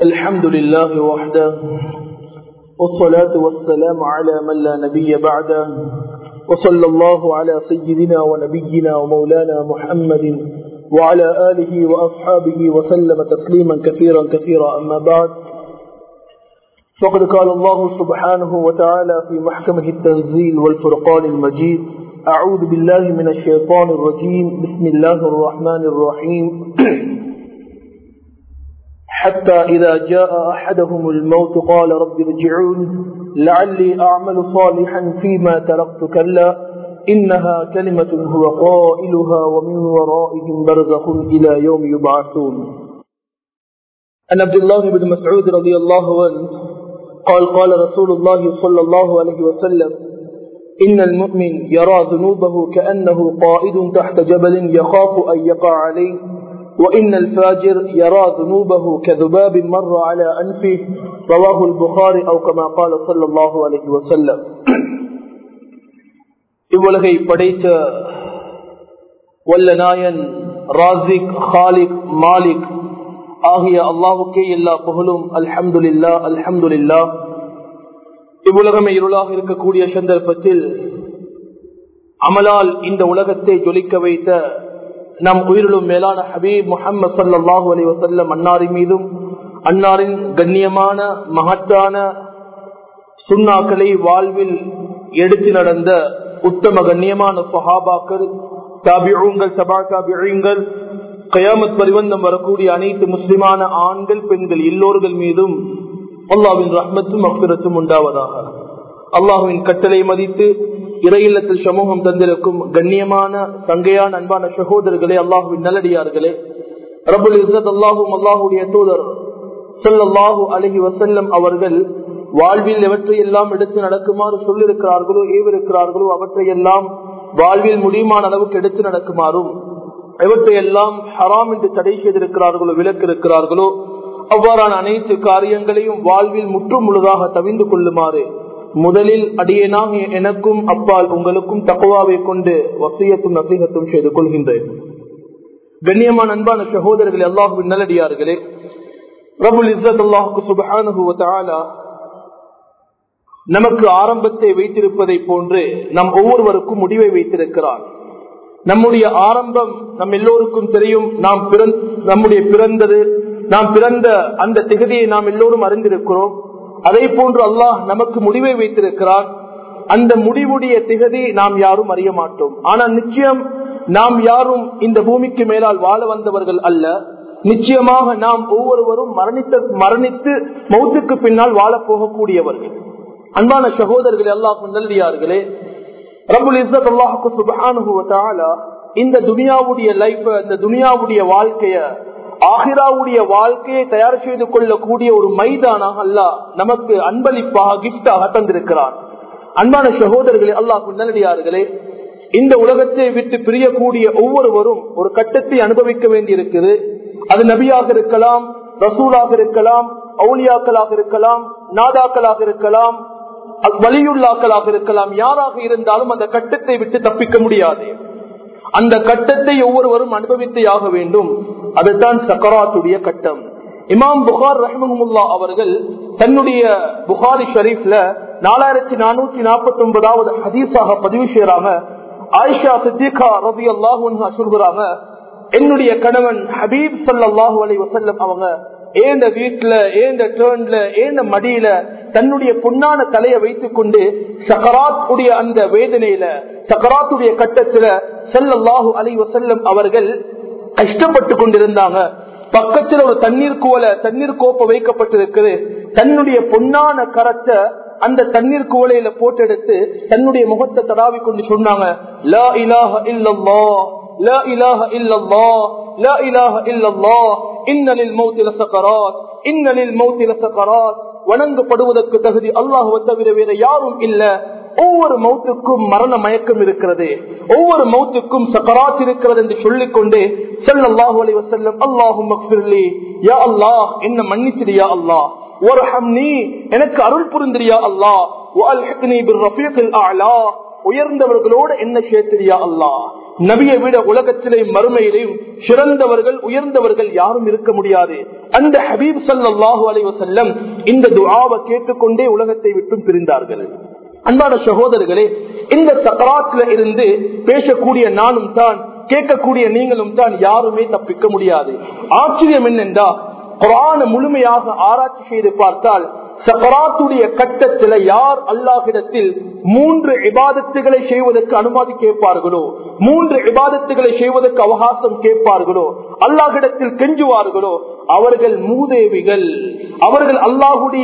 الحمد لله وحده والصلاة والسلام على من لا نبي بعده وصلى الله على سيدنا ونبينا ومولانا محمد وعلى آله وأصحابه وسلم تسليما كثيرا كثيرا أما بعد فقد قال الله سبحانه وتعالى في محكمه التنزيل والفرقان المجيد أعوذ بالله من الشيطان الرجيم بسم الله الرحمن الرحيم حتى إذا جاء أحدهم الموت قال رب ارجعون لعلي أعمل صالحا فيما تركت كلا إنها كلمة هو قائلها ومن ورائهم برزخ إلى يوم يبعثون عن عبد الله بن مسعود رضي الله عنه قال قال رسول الله صلى الله عليه وسلم إن المؤمن يرى ذنوبه كأنه قائد تحت جبل يخاف أن يقع عليه وإن الفاجر يرى ذنوبه كذباب مر على أنفه رواه البخاري أو كما قال صلى الله عليه وسلم இவ்வுலகை படைத்த வல்ல நாயன் ராசிக் ஹாலிக் மாலிக் ஆகிய அல்லாவுக்கே எல்லா புகழும் அல்ஹம்துலில்லா அல்ஹம்துலில்லா இவ்வுலகமே இருளாக இருக்கக்கூடிய சந்தர்ப்பத்தில் அமலால் இந்த உலகத்தை ஜொலிக்க வைத்த நம் உயிரிலும் மேலான ஹபீப் முகமது சல்லாஹூ அலி வசல்லம் அன்னாரின் மீதும் அன்னாரின் கண்ணியமான மகத்தான சுண்ணாக்களை வாழ்வில் எடுத்து நடந்த உத்தம கண்ணியமான சஹாபாக்கள் தாபியூங்கள் சபா தாபியூங்கள் கயாமத் பரிவந்தம் வரக்கூடிய அனைத்து முஸ்லிமான ஆண்கள் பெண்கள் எல்லோர்கள் மீதும் அல்லாவின் ரஹ்மத்தும் அக்பிரத்தும் உண்டாவதாக அல்லாஹுவின் கட்டளை மதித்து இறையில்லத்தில் சமூகம் தந்திருக்கும் கண்ணியமான சங்கையான அன்பான சகோதரர்களே அல்லாஹுவின் நல்லடியார்களே ரபுல் இசத் அல்லாஹும் அல்லாஹுடைய தூதர் சொல்லல்லாஹு அலஹி வசல்லம் அவர்கள் வாழ்வில் எவற்றையெல்லாம் எடுத்து நடக்குமாறு சொல்லிருக்கிறார்களோ ஏவிருக்கிறார்களோ அவற்றையெல்லாம் வாழ்வில் முடியுமான அளவுக்கு எடுத்து நடக்குமாறும் எவற்றையெல்லாம் ஹராம் என்று தடை செய்திருக்கிறார்களோ விலக்கு இருக்கிறார்களோ அவ்வாறான அனைத்து காரியங்களையும் வாழ்வில் முற்றும் முழுதாக தவிந்து கொள்ளுமாறு முதலில் அடியேனாக எனக்கும் அப்பால் உங்களுக்கும் தக்குவாவை கொண்டு வசியத்தும் நசீகத்தும் செய்து கொள்கின்றேன் கண்ணியமான அன்பான சகோதரர்கள் அல்லாஹுவின் நல்லடியார்களே ரபுல் இஸ்ஸத் அல்லாஹுக்கு சுபஹானுவ நமக்கு ஆரம்பத்தை வைத்திருப்பதை போன்று நம் ஒவ்வொருவருக்கும் முடிவை வைத்திருக்கிறார் நம்முடைய ஆரம்பம் நம் எல்லோருக்கும் தெரியும் நாம் நம்முடைய பிறந்தது நாம் பிறந்த அந்த திகதியை நாம் எல்லோரும் அறிந்திருக்கிறோம் அதே போன்று அல்லாஹ் நமக்கு முடிவை வைத்திருக்கிறார் அந்த முடிவுடைய திகதி நாம் யாரும் அறிய மாட்டோம் ஆனால் நிச்சயம் நாம் யாரும் இந்த பூமிக்கு மேலால் வாழ வந்தவர்கள் அல்ல நிச்சயமாக நாம் ஒவ்வொருவரும் மரணித்த மரணித்து மௌத்துக்கு பின்னால் வாழ போகக்கூடியவர்கள் அன்பான சகோதரர்கள் அல்லாஹ் நல்லியார்களே ரபுல் இஸ்ஸத் அல்லாஹுக்கு சுபஹானுவ இந்த துனியாவுடைய லைஃப் இந்த துனியாவுடைய வாழ்க்கைய ஆஹிராவுடைய வாழ்க்கையை தயார் செய்து கொள்ளக்கூடிய ஒரு மைதானாக அல்லாஹ் நமக்கு அன்பளிப்பாக கிஃப்டாக தந்திருக்கிறார் அன்பான சகோதரர்களே அல்லாஹ் நல்லடியார்களே இந்த உலகத்தை விட்டு பிரியக்கூடிய ஒவ்வொருவரும் ஒரு கட்டத்தை அனுபவிக்க வேண்டியிருக்குது அது நபியாக இருக்கலாம் ரசூலாக இருக்கலாம் அவுலியாக்களாக இருக்கலாம் நாதாக்களாக இருக்கலாம் வலியுள்ளாக்களாக இருக்கலாம் யாராக இருந்தாலும் அந்த கட்டத்தை விட்டு தப்பிக்க முடியாது அந்த கட்டத்தை ஒவ்வொருவரும் அனுபவித்தே ஆக வேண்டும் அதுதான் சக்கராத்துடைய கட்டம் இமாம் புகார் ரஹமுல்லா அவர்கள் தன்னுடைய புகாரி ஷரீப்ல நாலாயிரத்தி நானூத்தி நாற்பத்தி ஒன்பதாவது ஹதீஸாக பதிவு செய்யறாங்க ஆயிஷா சித்திகா ரபி அல்லாஹு சொல்கிறாங்க என்னுடைய கணவன் ஹபீப் சல்லாஹூ அலி வசல்லம் அவங்க ஏந்த வீட்டுல ஏந்த டேர்ன்ல ஏந்த மடியில தன்னுடைய பொன்னான தலையை வைத்துக் கொண்டு சக்கராத் உடைய அந்த வேதனையில சக்கராத்துடைய கட்டத்துல செல்லல்லாஹு அலி வசல்லம் அவர்கள் கஷ்டப்பட்டு கொண்டிருந்தாங்க பக்கத்துல ஒரு தண்ணீர் கோல தண்ணீர் கோப்ப வைக்கப்பட்டிருக்குது தன்னுடைய பொன்னான கரத்தை அந்த தண்ணீர் குவளையில போட்டெடுத்து தன்னுடைய முகத்தை தடாவி கொண்டு சொன்னாங்க லா இலாஹ இல்லல்லா லா இலாஹ இல்லல்லா லா இலாஹ இல்லல்லா இன்னலில் மௌத்தில சக்கராத் இன்னலில் மௌத்தில சக்கராத் வணங்கப்படுவதற்கு தகுதி அல்லாஹுவை தவிர வேற யாரும் இல்ல ஒவ்வொரு மௌத்துக்கும் மரண மயக்கம் இருக்கிறது ஒவ்வொரு மௌத்துக்கும் சக்கராத் இருக்கிறது என்று சொல்லிக் கொண்டு செல்லல்லாஹு அலி வசல்லம் அல்லாஹும் யா அல்லாஹ் என்ன மன்னிச்சிடியா அல்லாஹ் ஒரு எனக்கு அருள் புரிந்திரியா அல்லாஹ் உயர்ந்தவர்களோடு என்ன சேர்த்திரியா அல்லா நபியை விட உலகத்திலே மறுமையிலையும் சிறந்தவர்கள் உயர்ந்தவர்கள் யாரும் இருக்க முடியாது அந்த ஹபீப் சல்லாஹூ அலைவசல்லம் இந்த துஆவை கேட்டுக்கொண்டே உலகத்தை விட்டும் பிரிந்தார்கள் அன்பான சகோதரர்களே இந்த சக்கராத்துல இருந்து பேசக்கூடிய நானும் தான் கேட்கக்கூடிய நீங்களும் தான் யாருமே தப்பிக்க முடியாது ஆச்சரியம் என்னென்றா குரான முழுமையாக ஆராய்ச்சி செய்து பார்த்தால் சக்கராத்துடைய கட்டத்தில் யார் அல்லாஹிடத்தில் மூன்று இபாதத்துகளை செய்வதற்கு அனுமதி கேட்பார்களோ மூன்று இபாதத்துகளை செய்வதற்கு அவகாசம் கேட்பார்களோ அல்லாஹிடத்தில் கெஞ்சுவார்களோ அவர்கள் மூதேவிகள் அவர்கள் அல்லாஹுடைய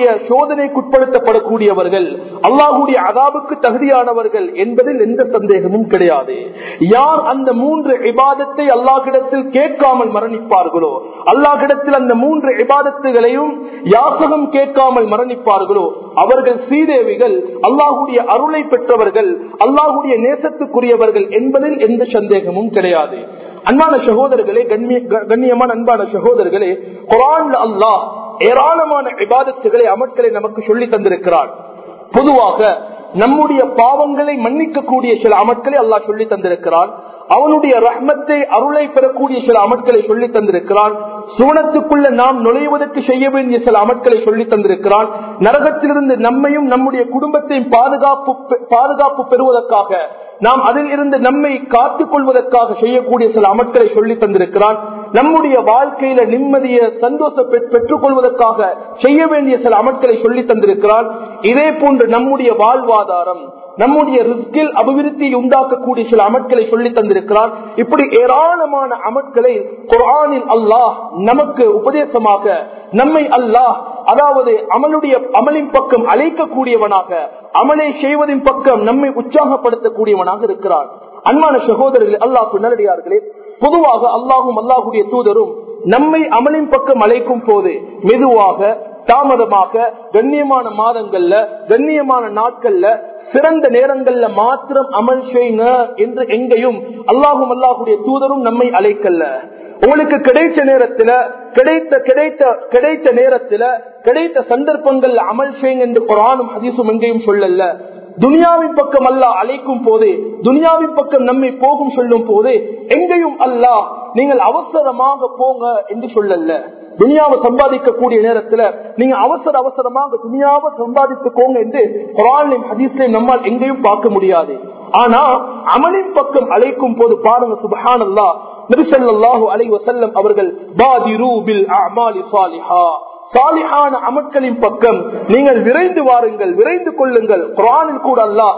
சோதனைக்குட்படுத்தப்படக்கூடியவர்கள் அல்லாஹுடைய அதாபுக்கு தகுதியானவர்கள் என்பதில் எந்த சந்தேகமும் கிடையாது யார் அந்த மூன்று இபாதத்தை அல்லாஹிடத்தில் கேட்காமல் மரணிப்பார்களோ அல்லாஹிடத்தில் அந்த மூன்று இபாதத்துகளையும் யாசகம் கேட்காமல் மரணிப்பார்களோ அவர்கள் ஸ்ரீதேவிகள் அல்லாஹுடைய அருளை பெற்றவர்கள் அல்லாஹுடைய நேசத்துக்குரியவர்கள் என்பதில் எந்த சந்தேகமும் கிடையாது அன்பான சகோதரர்களே கண்ணியமான அன்பான சகோதரர்களே குரான் அல்லாஹ் ஏராளமான விவாதத்துகளை அமட்களை நமக்கு சொல்லி தந்திருக்கிறார் பொதுவாக நம்முடைய பாவங்களை மன்னிக்கக்கூடிய சில அமட்களை அல்லாஹ் சொல்லி தந்திருக்கிறான் அவனுடைய ரஹ்மத்தை அருளை பெறக்கூடிய சில அமட்களை சொல்லி தந்திருக்கிறான் சுவனத்துக்குள்ள நாம் நுழைவதற்கு செய்ய வேண்டிய சில அமட்களை சொல்லி தந்திருக்கிறான் நரகத்திலிருந்து நம்மையும் நம்முடைய குடும்பத்தையும் பாதுகாப்பு பாதுகாப்பு பெறுவதற்காக நாம் அதில் இருந்து நம்மை காத்துக் கொள்வதற்காக செய்யக்கூடிய சில அமட்களை சொல்லி தந்திருக்கிறான் நம்முடைய வாழ்க்கையில நிம்மதிய சந்தோஷம் பெற்றுக் கொள்வதற்காக செய்ய வேண்டிய சில அமட்களை சொல்லி தந்திருக்கிறான் இதே போன்று நம்முடைய வாழ்வாதாரம் நம்முடைய ரிஸ்கில் அபிவிருத்தியை உண்டாக்கக்கூடிய சில அமட்களை சொல்லி தந்திருக்கிறான் இப்படி ஏராளமான அமட்களை குரானில் அல்லாஹ் நமக்கு உபதேசமாக நம்மை அல்லாஹ் அதாவது அமலுடைய அமலின் பக்கம் அழைக்கக்கூடியவனாக அமலை செய்வதின் பக்கம் நம்மை உற்சாகப்படுத்தக்கூடியவனாக இருக்கிறான் அன்பான சகோதரர்கள் அல்லாஹ் நல்லடியார்களே பொதுவாக அல்லாஹும் அல்லாஹுடைய தூதரும் நம்மை அமலின் பக்கம் அழைக்கும் போது மெதுவாக தாமதமாக கண்ணியமான மாதங்கள்ல கண்ணியமான நாட்கள்ல சிறந்த நேரங்கள்ல மாத்திரம் அமல் செய்யுங்க என்று எங்கேயும் அல்லாஹும் அல்லாஹுடைய தூதரும் நம்மை அழைக்கல்ல உங்களுக்கு கிடைச்ச நேரத்துல கிடைத்த கிடைத்த கிடைத்த நேரத்துல கிடைத்த சந்தர்ப்பங்கள்ல அமல் செய்யுங்க என்று குரானும் ஹதீசும் எங்கேயும் சொல்லல துனியாவின் பக்கம் அல்லா அழைக்கும் போது துனியாவின் பக்கம் நம்மை போகும் சொல்லும் போது எங்கேயும் அல்லாஹ் நீங்கள் அவசரமாக போங்க என்று சொல்லல துனியாவை சம்பாதிக்கக்கூடிய நேரத்துல நீங்க அவசர அவசரமாக துனியாவை சம்பாதித்துக்கோங்க என்று குரானின் ஹதீஸ்லையும் நம்மால் எங்கேயும் பார்க்க முடியாது ஆனா அமலின் பக்கம் அழைக்கும் போது பாருங்க சுபஹான் அல்லா நபிசல்லாஹு அலை வசல்லம் அவர்கள் பாதிரு பில் அமாலி சாலிஹா சாலிஹான அமட்களின் பக்கம் நீங்கள் விரைந்து வாருங்கள் விரைந்து கொள்ளுங்கள் குரானில் கூட அல்லா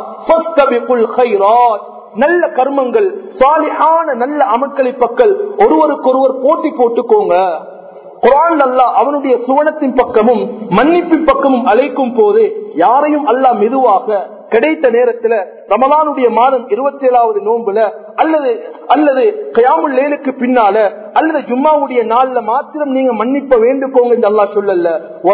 நல்ல கர்மங்கள் சாலிஹான நல்ல அமட்களை பக்கம் ஒருவருக்கொருவர் போட்டி போட்டுக்கோங்க குரான் அல்லா அவனுடைய சுவனத்தின் பக்கமும் மன்னிப்பின் பக்கமும் அழைக்கும் போது யாரையும் அல்லா மெதுவாக கிடைத்த நேரத்துல ரமலானுடைய மாதம் இருபத்தி ஏழாவது நோன்புல அல்லது அல்லது கயாமுல் லேலுக்கு பின்னால அல்லது ஜும்மாவுடைய நாள்ல மாத்திரம் நீங்க மன்னிப்ப வேண்டுகோங்க என்று அல்லா சொல்லல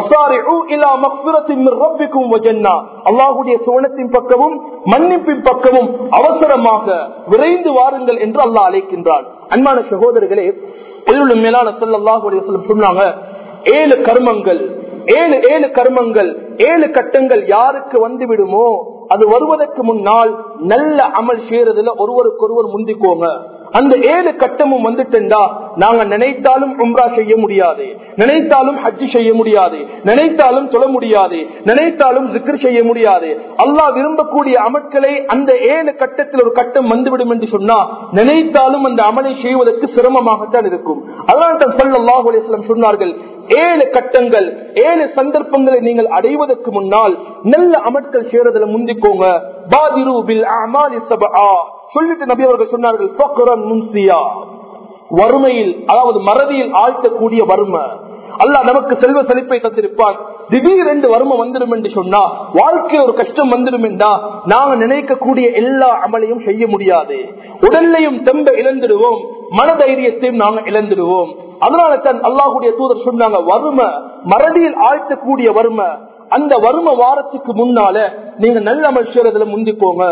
அல்லாஹுடைய சுவனத்தின் பக்கமும் மன்னிப்பின் பக்கமும் அவசரமாக விரைந்து வாருங்கள் என்று அல்லாஹ் அழைக்கின்றான் அன்பான சகோதரர்களே எதிரும் மேலான செல்லாஹுடைய சொன்னாங்க ஏழு கர்மங்கள் ஏழு ஏழு கர்மங்கள் ஏழு கட்டங்கள் யாருக்கு வந்து விடுமோ அது வருவதற்கு முன்னால் நல்ல அமல் செய்யறதுல ஒருவருக்கொருவர் முந்திக்கோங்க அந்த ஏழு கட்டமும் வந்துட்டா நாங்க நினைத்தாலும் உம்ரா செய்ய முடியாது நினைத்தாலும் ஹஜ்ஜி செய்ய முடியாது நினைத்தாலும் தொழ முடியாது நினைத்தாலும் ஜிக்ர் செய்ய முடியாது அல்லாஹ் விரும்பக்கூடிய அமட்களை அந்த ஏழு கட்டத்தில் ஒரு கட்டம் வந்துவிடும் என்று சொன்னா நினைத்தாலும் அந்த அமலை செய்வதற்கு சிரமமாகத்தான் இருக்கும் அதனால் தான் சல்லாஹூ அலிஸ்லாம் சொன்னார்கள் ஏழு கட்டங்கள் ஏழு சந்தர்ப்பங்களை நீங்கள் அடைவதற்கு முன்னால் நல்ல அமட்கள் செய்யறதுல முந்திக்கோங்க பாதிரு பில் அமாலி சபா சொல்லிட்டு நபி அவர்கள் சொன்னார்கள் முன்சியா வறுமையில் அதாவது மறதியில் ஆழ்த்தக்கூடிய வறுமை அல்ல நமக்கு செல்வ செழிப்பை தந்திருப்பான் திடீரென்று வறுமை வந்துடும் என்று சொன்னா வாழ்க்கை ஒரு கஷ்டம் வந்துடும் என்றா நாங்க நினைக்கக்கூடிய எல்லா அமலையும் செய்ய முடியாது உடல்லையும் தெம்ப இழந்துடுவோம் மனதைரியத்தையும் நாங்க இழந்துடுவோம் அதனால தான் அல்லாஹுடைய தூதர் சொன்னாங்க வறுமை மறதியில் ஆழ்த்தக்கூடிய வறுமை அந்த வறுமை வாரத்துக்கு முன்னால நீங்க நல்ல அமல் செய்யறதுல முந்திக்கோங்க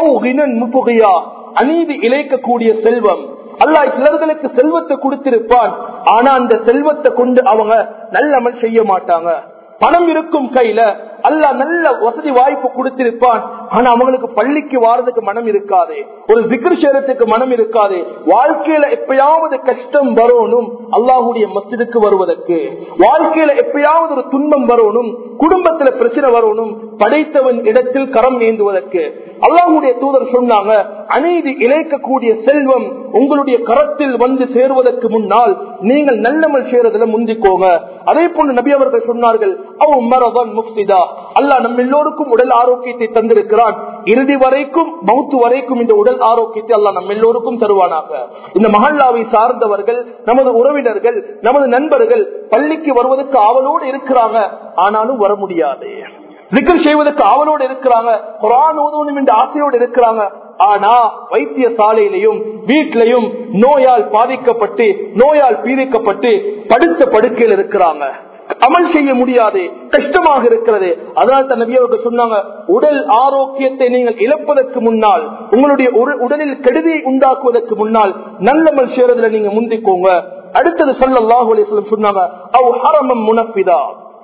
அநீதி இழைக்கக்கூடிய செல்வம் அல்லாஹ் சிலர்களுக்கு செல்வத்தை கொடுத்திருப்பான் ஆனா அந்த செல்வத்தை கொண்டு அவங்க நல்ல அமல் செய்ய மாட்டாங்க பணம் இருக்கும் கையில அல்ல நல்ல வசதி வாய்ப்பு கொடுத்திருப்பான் ஆனா அவங்களுக்கு பள்ளிக்கு வாரதுக்கு மனம் இருக்காது ஒரு சிக்கர் சேரத்துக்கு மனம் இருக்காது வாழ்க்கையில எப்பயாவது கஷ்டம் வரணும் அல்லாஹுடைய மஸ்ஜிதுக்கு வருவதற்கு வாழ்க்கையில எப்பயாவது ஒரு துன்பம் வரணும் குடும்பத்துல பிரச்சனை வரணும் படைத்தவன் இடத்தில் கரம் ஏந்துவதற்கு அல்லாஹுடைய தூதர் சொன்னாங்க அநீதி இழைக்கக்கூடிய செல்வம் உங்களுடைய கரத்தில் வந்து சேருவதற்கு முன்னால் நீங்கள் நல்லமல் சேரதுல முந்திக்கோங்க அதே போன்று நபி அவர்கள் சொன்னார்கள் அவ் மரதன் முஃப்சிதா அல்லாஹ் நம்ம எல்லோருக்கும் உடல் ஆரோக்கியத்தை தந்திருக்கிறான் இறுதி வரைக்கும் மவுத்து வரைக்கும் இந்த உடல் ஆரோக்கியத்தை அல்லாஹ் நம்ம எல்லோருக்கும் தருவானாக இந்த மஹல்லாவை சார்ந்தவர்கள் நமது உறவினர்கள் நமது நண்பர்கள் பள்ளிக்கு வருவதற்கு ஆவலோடு இருக்கிறாங்க ஆனாலும் வர முடியாது ஜிக்கர் செய்வதற்கு ஆவலோடு இருக்கிறாங்க குரான் ஓதணும் என்ற ஆசையோடு இருக்கிறாங்க ஆனா வைத்தியசாலையிலையும் வீட்டிலையும் நோயால் பாதிக்கப்பட்டு நோயால் பீடிக்கப்பட்டு படுத்த படுக்கையில் இருக்கிறாங்க அமல் செய்ய முடியாது கஷ்டமாக இருக்கிறது அதனால் தன் நபியவர்கள் சொன்னாங்க உடல் ஆரோக்கியத்தை நீங்கள் இழப்பதற்கு முன்னால் உங்களுடைய உட- உடலில் கெடுதியை உண்டாக்குவதற்கு முன்னால் நல்லமல் சேரதுல நீங்க முந்திக்கோங்க அடுத்தது சல்லல்லாஹு அலைஹி வஸல்லம் சொன்னாங்க அவ் ஹரமம் முனப்பிதா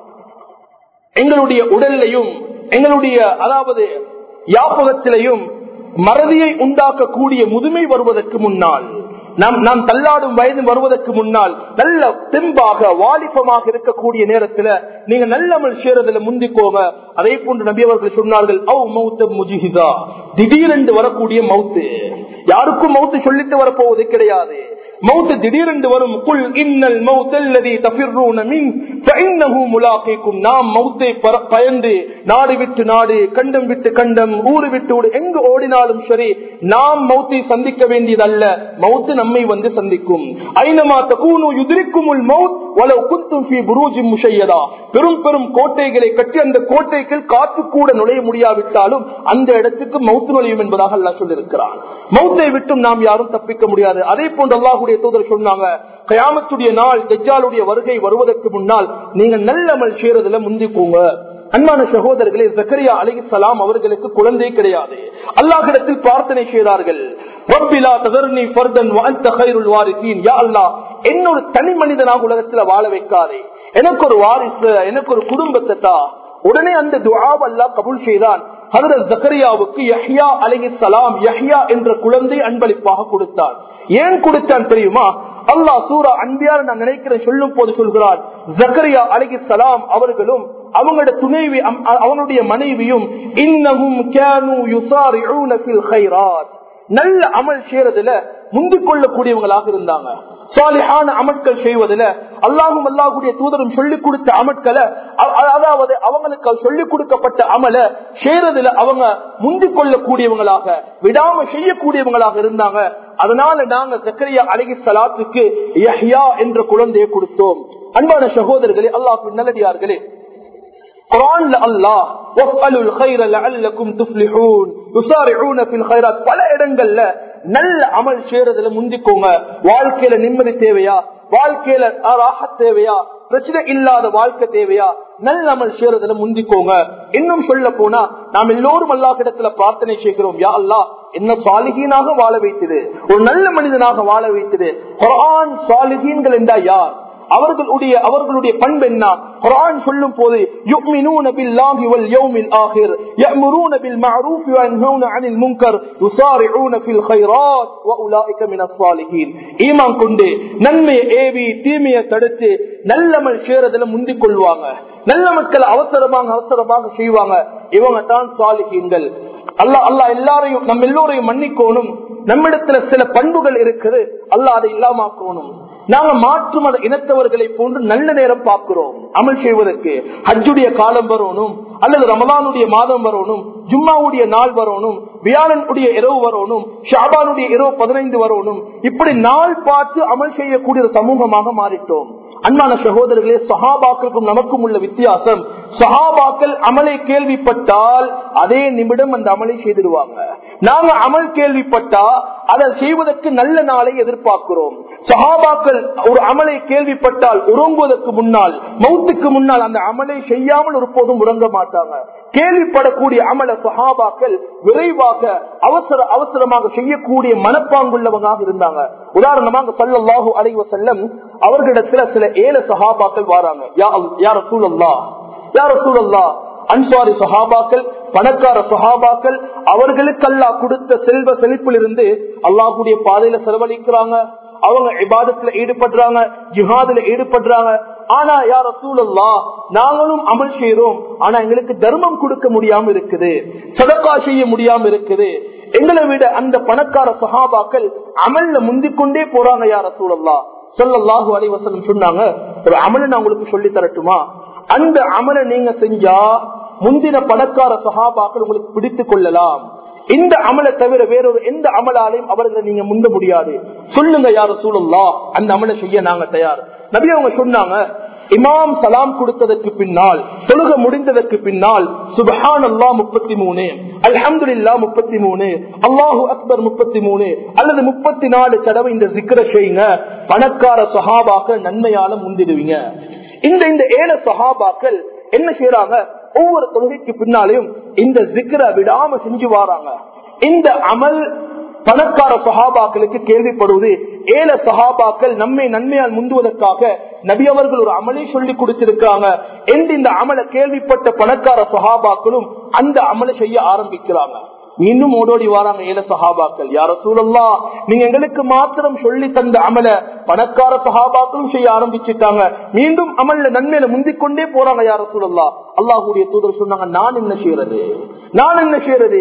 எங்களுடைய உடல்லையும் எங்களுடைய அதாவது யாபகத்திலையும் மறதியை உண்டாக்கக்கூடிய முதுமை வருவதற்கு முன்னால் நாம் நாம் தள்ளாடும் வயது வருவதற்கு முன்னால் நல்ல தெம்பாக வாலிபமாக இருக்கக்கூடிய நேரத்துல நீங்க நல்லமல் சேரதுல முந்திக்கோங்க அதே போன்று நபி அவர்கள் சொன்னார்கள் அவ் மௌத்த முஜிஹிசா திடீரென்று வரக்கூடிய மவுத்து யாருக்கும் மவுத்து சொல்லிட்டு வரப்போவது கிடையாது மௌத்து திடீரென்று வரும் குல் இன்னல் மௌத்தல்லதி தஃபிர்ரூன மின் ஃபஇன்னஹு முலாகிக்கும் நாம் மௌத்தை பர- பயந்து நாடு விட்டு நாடு கண்டம் விட்டு கண்டம் ஊரு விட்டு ஊரு எங்கு ஓடினாலும் சரி நாம் மௌத்தை சந்திக்க வேண்டியதல்ல மௌத்து நம்மை வந்து சந்திக்கும் ஐனமா தகூனு யுதிரிக்குமுல் மௌத் வலவ் குந்தும் ஃபீ புரூஜின் முஷையதா பெரும் பெரும் கோட்டைகளை கட்டி அந்த கோட்டைக்குள் காத்து கூட நுழைய முடியாவிட்டாலும் அந்த இடத்துக்கு மௌத்து நுழையும் என்பதாக அல்லாஹ் சொல்லியிருக்கிறான் மௌத்தை விட்டும் நாம் யாரும் தப்பிக்க முடியாது அதே போன்று அல்லாஹுடைய தூதர் சொன்னாங்க கயாமத்துடைய நாள் தெஜாலுடைய வருகை வருவதற்கு முன்னால் நீங்க நல்லமல் செய்யறதுல முந்திக்கோங்க அன்பான சகோதரர்களே ஜக்கரியா அலிசலாம் அவர்களுக்கு குழந்தை கிடையாது அல்லாஹிடத்தில் பிரார்த்தனை செய்தார்கள் ரப்பிலா ததர்னி ஃபர்தன் வஅன்த கைருல் வாரிசீன் யா அல்லாஹ் என்ன ஒரு தனி மனிதனாக உலகத்துல வாழ வைக்காதே எனக்கு ஒரு வாரிசு எனக்கு ஒரு குடும்பத்தை தா உடனே அந்த துஆவ் அல்லாஹ் கபூல் செய்தான் ஹதரத் ஜக்கரியாவுக்கு யஹ்யா அலைஹிஸ்ஸலாம் யஹ்யா என்ற குழந்தை அன்பளிப்பாக கொடுத்தான் ஏன் கொடுத்தான் தெரியுமா அல்லாஹ் சூரா அன்பியார் நான் நினைக்கிறேன் சொல்லும் போது சொல்கிறான் ஜக்கரியா அலைஹிஸ்ஸலாம் அவர்களும் அவங்களோட துணைவி அம்- அவங்களுடைய மனைவியும் இன்னஹும் கேனு யுசாரிஊன ஃபில் கைராத் நல்ல அமல் செய்யறதுல முந்திக் கொள்ளக்கூடியவங்களாக இருந்தாங்க சாலிஹான அமட்கள் செய்வதில் அல்லாஹும் அல்லாஹுடைய தூதரும் சொல்லிக் கொடுத்த அமட்களை அ- அ- அதாவது அவங்களுக்கு சொல்லிக் கொடுக்கப்பட்ட அமல செய்யறதுல அவங்க முந்திக் கொள்ளக்கூடியவங்களாக விடாம செய்யக்கூடியவங்களாக இருந்தாங்க அதனால நாங்க சக்கரியா அழகி சலாத்துக்கு யஹ்யா என்ற குழந்தையை கொடுத்தோம் அன்பான சகோதரர்களே அல்லாஹ் நல்லடியார்களே குரான்ல அல்லாஹ் வஃபலுல் கைர லஅல்லக்கும் துஃப்லிஹூன் யுஸாரிஊன ஃபில் கைராத் பல இடங்கள்ல நல்ல அமல் செய்யறதுல முந்திக்கோங்க வாழ்க்கையில நிம்மதி தேவையா வாழ்க்கையில ராஹத் தேவையா பிரச்சனை இல்லாத வாழ்க்கை தேவையா நல்ல அமல் செய்யறதுல முந்திக்கோங்க இன்னும் சொல்ல போனா நாம் எல்லோரும் அல்லாஹிடத்துல பிரார்த்தனை செய்கிறோம் யா அல்லாஹ் என்ன சாலிகீனாக வாழ வைத்தது ஒரு நல்ல மனிதனாக வாழ வைத்தது குரான் சாலிகீன்கள் என்றா யார் அவர்களுடைய அவர்களுடைய பண்பு என்ன குர்ஆன் சொல்லும் போது யுமினூன பில்லாஹி வல் யௌமில் ஆகிர் يأمرون بالمعروف وينهون عن المنكر يسارعون في الخيرات واولئك من الصالحين ஈமான் கொண்டு நன்மையை ஏவி தீமையை தடுத்து நல்லமல் சேரதுல முந்திக் கொள்வாங்க நல்ல மக்கள் அவசரமாக அவசரமாக செய்வாங்க இவங்க தான் சாலிஹீன்கள் அல்லாஹ் அல்லாஹ் எல்லாரையும் நம்ம எல்லோரையும் மன்னிக்கோணும் நம்மிடத்துல சில பண்புகள் இருக்குது அல்லாஹ் அதை இல்லாமக்கணும் நாங்க மாற்று மத இனத்தவர்களை போன்று நல்ல நேரம் பார்க்கிறோம் அமல் செய்வதற்கு ஹஜ்ஜுடைய காலம் வரணும் அல்லது ரமலானுடைய மாதம் வரணும் ஜும்மாவுடைய நாள் வரணும் வியாழனுடைய இரவு வரணும் ஷாபானுடைய இரவு பதினைந்து வரணும் இப்படி நாள் பார்த்து அமல் செய்யக்கூடிய ஒரு சமூகமாக மாறிட்டோம் அன்பான சகோதரர்களே சஹாபாக்களுக்கும் நமக்கும் உள்ள வித்தியாசம் சஹாபாக்கள் அமலை கேள்விப்பட்டால் அதே நிமிடம் அந்த அமலை செய்திருவாங்க நாங்க அமல் கேள்விப்பட்டா அதை செய்வதற்கு நல்ல நாளை எதிர்பார்க்கிறோம் சஹாபாக்கள் ஒரு அமலை கேள்விப்பட்டால் உறங்குவதற்கு முன்னால் மௌத்துக்கு முன்னால் அந்த அமலை செய்யாமல் ஒருபோதும் உறங்க மாட்டாங்க கேள்விப்படக்கூடிய அமல சஹாபாக்கள் விரைவாக அவசர அவசரமாக செய்யக்கூடிய மனப்பாங்குள்ளவங்க இருந்தாங்க உதாரணமாக சல்லல்லாஹு அலைஹி வஸல்லம் அவர்களிடத்துல சில ஏழு சஹாபாக்கள் வராங்க யா அல்- யா ரசூலல்லாஹ் யா ரசூலல்லாஹ் அன்சாரி சஹாபாக்கள் பணக்கார சஹாபாக்கள் அவர்களுக்கு அல்லாஹ் கொடுத்த செல்வ செழிப்பில் இருந்து அல்லாஹுடைய பாதையில செலவழிக்கிறாங்க அவங்க இபாதத்துல ஈடுபடுறாங்க ஜிஹாதுல ஈடுபடுறாங்க ஆனா யார சூழல்லா நாங்களும் அமல் செய்யறோம் ஆனா எங்களுக்கு தர்மம் கொடுக்க முடியாம இருக்குது சதக்கா செய்ய முடியாம இருக்குது எங்களை விட அந்த பணக்கார சஹாபாக்கள் அமல்ல முந்திக்கொண்டே போறாங்க யார சூழல்லா சொல்லல்லாஹு அலைவசலம் சொன்னாங்க ஒரு அமலை நான் உங்களுக்கு சொல்லி தரட்டுமா அந்த அமலை நீங்க செஞ்சா முந்தின பணக்கார சஹாபாக்கள் உங்களுக்கு பிடித்துக் கொள்ளலாம் இந்த அமலை தவிர வேறொரு எந்த அமலாலையும் அவர்களை நீங்க முந்த முடியாது சொல்லுங்க யார சூழல்லா அந்த அமலை செய்ய நாங்க தயார் நபி அவங்க சொன்னாங்க இமாம் சலாம் கொடுத்ததற்கு பின்னால் தொழுக முடிந்ததற்கு பின்னால் சுபஹான் அல்லா முப்பத்தி மூணு அல்ஹம்துல்லா முப்பத்தி மூணு அல்லாஹூ அக்பர் முப்பத்தி மூணு அல்லது முப்பத்தி நாலு தடவை இந்த சிக்கர செய்யுங்க பணக்கார சஹாபாக்கள் நன்மையால முந்திடுவீங்க இந்த இந்த ஏழை சஹாபாக்கள் என்ன செய்யறாங்க ஒவ்வொரு தொழுகைக்கு பின்னாலையும் இந்த சிக்கரை விடாம செஞ்சு வராங்க இந்த அமல் பணக்கார சஹாபாக்களுக்கு கேள்விப்படுவது ஏழ சஹாபாக்கள் நம்மை நன்மையால் முந்துவதற்காக நபி அவர்கள் ஒரு அமலை சொல்லி கொடுத்திருக்காங்க என்று இந்த அமலை கேள்விப்பட்ட பணக்கார சஹாபாக்களும் அந்த அமலை செய்ய ஆரம்பிக்கிறாங்க இன்னும் ஓடோடி வராங்க ஏழ சஹாபாக்கள் யார சூழல்லா நீங்க எங்களுக்கு மாத்திரம் சொல்லி தந்த அமல பணக்கார சஹாபாக்களும் செய்ய ஆரம்பிச்சுட்டாங்க மீண்டும் அமல்ல நன்மையில முந்திக்கொண்டே போறாங்க யார சூழல்லா அல்லாஹுடைய தூதர் சொன்னாங்க நான் என்ன செய்யறது நான் என்ன செய்யறது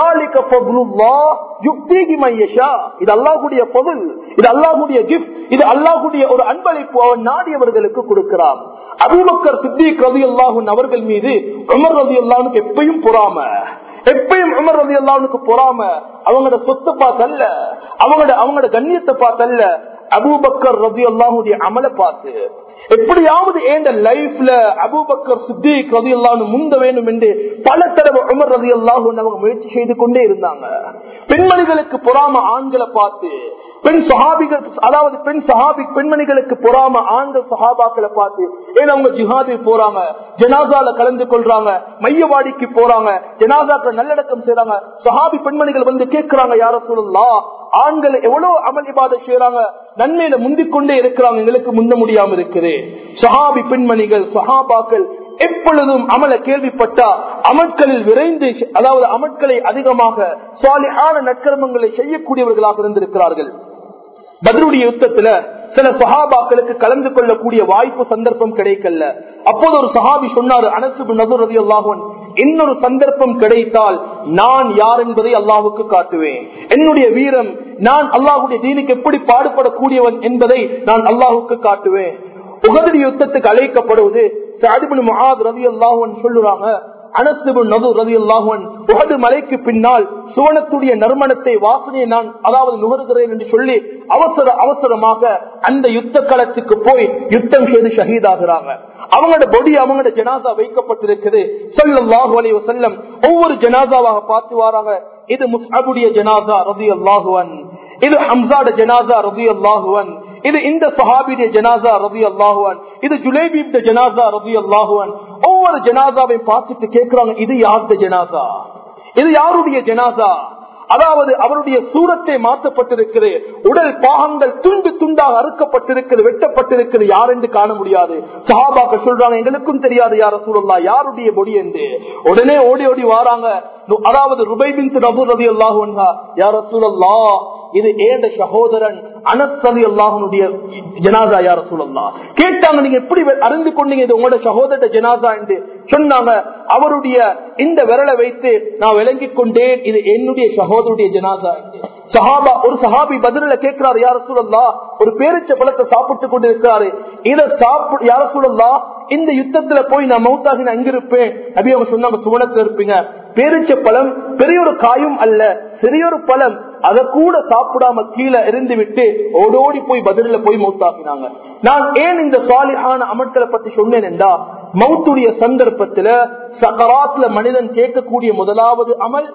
இது அல்லாஹுடைய பொருள் இது அல்லாஹுடைய கிஃப்ட் இது அல்லாஹுடைய ஒரு அன்பளிப்பு அவன் நாடியவர்களுக்கு கொடுக்கிறான் அபுபக்கர் சித்திக் ரவி அல்லாஹூன் அவர்கள் மீது உமர் ரவி அல்லாஹனுக்கு எப்பயும் பொறாம எப்பயும் உமர் ரவி அல்லாவுக்கு பொறாம அவங்களோட சொத்தை பார்த்தல்ல அவங்களோட அவங்களோட கண்ணியத்தை பார்த்தல்ல அபூபக்கர் ரவி அல்லாஹுடைய அமலை பார்த்து எப்படியாவது ஏண்ட லைஃப்ல அபூபக்கர் சித்திக் ரவி அல்லாஹ் முந்த வேண்டும் என்று பல தடவை உமர் ரவி அல்லாஹ் அவங்க முயற்சி செய்து கொண்டே இருந்தாங்க பெண்மணிகளுக்கு பொறாம ஆண்களை பார்த்து பெண் சஹாபிகள் அதாவது பெண் சஹாபி பெண்மணிகளுக்கு பொறாம ஆண்கள் சஹாபாக்களை பார்த்து ஏன்னா அவங்க ஜிஹாதில் போறாங்க ஜனாசால கலந்து கொள்றாங்க மையவாடிக்கு போறாங்க ஜனாசாக்கள் நல்லடக்கம் செய்யறாங்க சஹாபி பெண்மணிகள் வந்து கேட்கிறாங்க யார சொல்லலாம் ஆண்கள் எவ்வளவு அமல் இபாத செய்யறாங்க நன்மையில முந்திக்கொண்டே இருக்கிறாங்க எங்களுக்கு முந்த முடியாம இருக்குது சஹாபி பெண்மணிகள் சஹாபாக்கள் எப்பொழுதும் அமல கேள்விப்பட்டா அமட்களில் விரைந்து அதாவது அமட்களை அதிகமாக சாலியான நற்கர்மங்களை செய்யக்கூடியவர்களாக இருந்திருக்கிறார்கள் பத்ருடைய யுத்தத்துல சில சஹாபாக்களுக்கு கலந்து கொள்ளக்கூடிய வாய்ப்பு சந்தர்ப்பம் கிடைக்கல அப்போது ஒரு சஹாபி சொன்னாரு அனசு நபர் ரதி அல்லாஹன் இன்னொரு சந்தர்ப்பம் கிடைத்தால் நான் யார் என்பதை அல்லாஹுக்கு காட்டுவேன் என்னுடைய வீரம் நான் அல்லாஹுடைய தீனுக்கு எப்படி பாடுபடக்கூடியவன் என்பதை நான் அல்லாஹுக்கு காட்டுவேன் உகதி யுத்தத்துக்கு அழைக்கப்படுவது சாதிபின் மகாத் ரவி அல்லாஹன் சொல்லுறாங்க அனசுபு நது ரவி அல்லாஹன் உகது மலைக்கு பின்னால் சுவனத்துடைய நறுமணத்தை வாசனையை நான் அதாவது நுகர்கிறேன் என்று சொல்லி அவசர அவசரமாக அந்த யுத்த களத்துக்கு போய் யுத்தம் செய்து ஷஹீதாகிறாங்க அவங்களோட பொடி அவங்களோட ஜனாதா வைக்கப்பட்டிருக்குது சொல்லல்லாஹு அலைவ செல்லம் ஒவ்வொரு ஜனாதாவாக பார்த்து வராங்க இது முஸ்அபுடைய ஜனாதா ரதி அல்லாஹுவன் இது ஹம்சாட ஜனாதா ரதி அல்லாஹுவன் இது இந்த சஹாபிடைய ஜனாசா ரவி அல்லாஹுவன் இது ஜுலேபீப்ட ஜனாசா ரவி அல்லாஹுவன் ஒவ்வொரு ஜனாசாவை பார்த்துட்டு கேட்கிறாங்க இது யாருடைய ஜனாசா இது யாருடைய ஜனாசா அதாவது அவருடைய சூரத்தை மாற்றப்பட்டிருக்கிறது உடல் பாகங்கள் துண்டு துண்டாக அறுக்கப்பட்டிருக்கிறது வெட்டப்பட்டிருக்கிறது யார் என்று காண முடியாது சஹாபாக்க சொல்றாங்க எங்களுக்கும் தெரியாது யார சூழல்லா யாருடைய பொடி என்று உடனே ஓடி ஓடி வாராங்க அதாவது ருபைபின் ரபு ரவி அல்லாஹா யார சூழல்லா இது ஏண்ட சகோதரன் அனஸ் அலி அல்லாஹனுடைய ஜனாதா யார சூழல்லா கேட்டாங்க நீங்க எப்படி அறிந்து கொண்டீங்க இது உங்களோட சகோதர ஜனாதா என்று சொன்னாங்க அவருடைய இந்த விரலை வைத்து நான் விளங்கிக் கொண்டேன் இது என்னுடைய சகோதருடைய ஜனாதா என்று சஹாபா ஒரு சஹாபி பதில கேட்கிறாரு யார சூழல்லா ஒரு பேரிச்ச பழத்தை சாப்பிட்டு கொண்டு இருக்கிறாரு இதை சாப்பிட்டு யார சூழல்லா இந்த யுத்தத்துல போய் நான் மௌத்தாகி நான் இருப்பேன் அப்படி அவங்க சொன்னாங்க சுவனத்துல இருப்பீங்க பேரிச்ச பழம் பெரிய ஒரு காயும் அல்ல சிறிய ஒரு பழம் அதை கூட சாப்பிடாம கீழே இருந்து விட்டு ஓடோடி போய் பதில போய் மௌத்தாக்கினாங்க நான் ஏன் இந்த சாலிஹான அமர்களை பத்தி சொன்னேன் என்றா மௌத்துடைய சந்தர்ப்பத்துல சகராத்துல மனிதன் கேட்கக்கூடிய முதலாவது அமல்